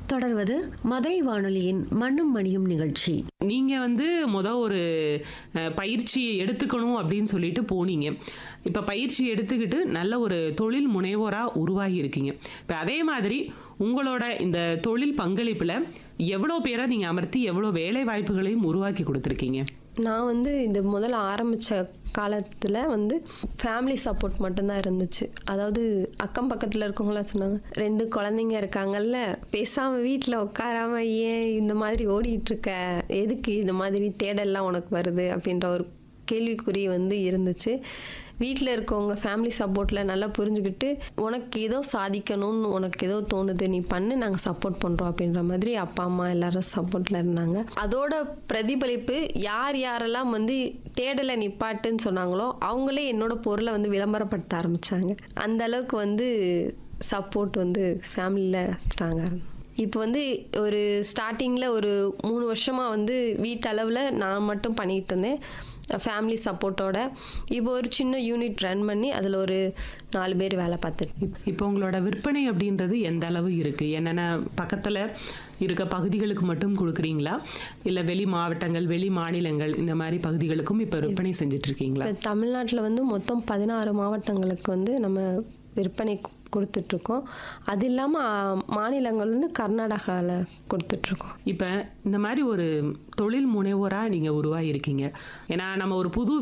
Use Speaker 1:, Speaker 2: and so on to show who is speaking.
Speaker 1: தொடர்வது மதுரை வானொலியின் மண்ணும் மணியும் நிகழ்ச்சி
Speaker 2: நீங்க வந்து முத ஒரு அஹ், பயிற்சி எடுத்துக்கணும் அப்படின்னு சொல்லிட்டு போனீங்க இப்ப பயிற்சி எடுத்துக்கிட்டு நல்ல ஒரு தொழில் முனைவோரா உருவாகி இருக்கீங்க இப்ப அதே மாதிரி உங்களோட இந்த தொழில் பங்களிப்புல எவ்வளவு பேரை நீங்க அமர்த்தி எவ்வளவு வேலை வாய்ப்புகளையும் உருவாக்கி கொடுத்துருக்கீங்க
Speaker 3: நான் வந்து இது முதல்ல ஆரம்பித்த காலத்தில் வந்து ஃபேமிலி சப்போர்ட் மட்டும்தான் இருந்துச்சு அதாவது அக்கம் பக்கத்தில் இருக்கவங்களாம் சொன்னாங்க ரெண்டு குழந்தைங்க இருக்காங்கல்ல பேசாமல் வீட்டில் உட்காராம ஏன் இந்த மாதிரி ஓடிட்டு இருக்க எதுக்கு இந்த மாதிரி தேடல்லாம் உனக்கு வருது அப்படின்ற ஒரு கேள்விக்குறி வந்து இருந்துச்சு வீட்டில் இருக்கவங்க ஃபேமிலி சப்போர்ட்டில் நல்லா புரிஞ்சுக்கிட்டு உனக்கு ஏதோ சாதிக்கணும்னு உனக்கு ஏதோ தோணுது நீ பண்ணு நாங்கள் சப்போர்ட் பண்ணுறோம் அப்படின்ற மாதிரி அப்பா அம்மா எல்லாரும் சப்போர்ட்டில் இருந்தாங்க அதோட பிரதிபலிப்பு யார் யாரெல்லாம் வந்து தேடலை நிப்பாட்டுன்னு சொன்னாங்களோ அவங்களே என்னோட பொருளை வந்து விளம்பரப்படுத்த ஆரம்பித்தாங்க அந்த அளவுக்கு வந்து சப்போர்ட் வந்து ஃபேமிலியில் ஸ்ட்ராங்காக இருந்தது இப்போ வந்து ஒரு ஸ்டார்டிங்கில் ஒரு மூணு வருஷமாக வந்து வீட்டளவில் நான் மட்டும் பண்ணிகிட்டு இருந்தேன் ஃபேமிலி சப்போர்ட்டோட இப்போ ஒரு சின்ன யூனிட் ரன் பண்ணி அதில் ஒரு நாலு பேர் வேலை பார்த்துட்டு
Speaker 2: இப்- இப்போ உங்களோட விற்பனை அப்படின்றது எந்த அளவு இருக்கு என்னென்ன பக்கத்துல இருக்க பகுதிகளுக்கு மட்டும் கொடுக்குறீங்களா இல்ல வெளி மாவட்டங்கள் வெளி மாநிலங்கள் இந்த மாதிரி பகுதிகளுக்கும் இப்ப விற்பனை செஞ்சுட்டு இருக்கீங்களா
Speaker 3: இப்போ தமிழ்நாட்டில் வந்து மொத்தம் பதினாறு மாவட்டங்களுக்கு வந்து நம்ம விற்பனை கு- கொடுத்துட்ருக்கோம் அது இல்லாமல் மாநிலங்கள் வந்து கர்நாடகாவில் கொடுத்துட்ருக்கோம்
Speaker 2: இப்ப இந்த மாதிரி ஒரு தொழில் முனைவோரா நீங்க உருவாகி இருக்கீங்க ஏன்னா நம்ம ஒரு புது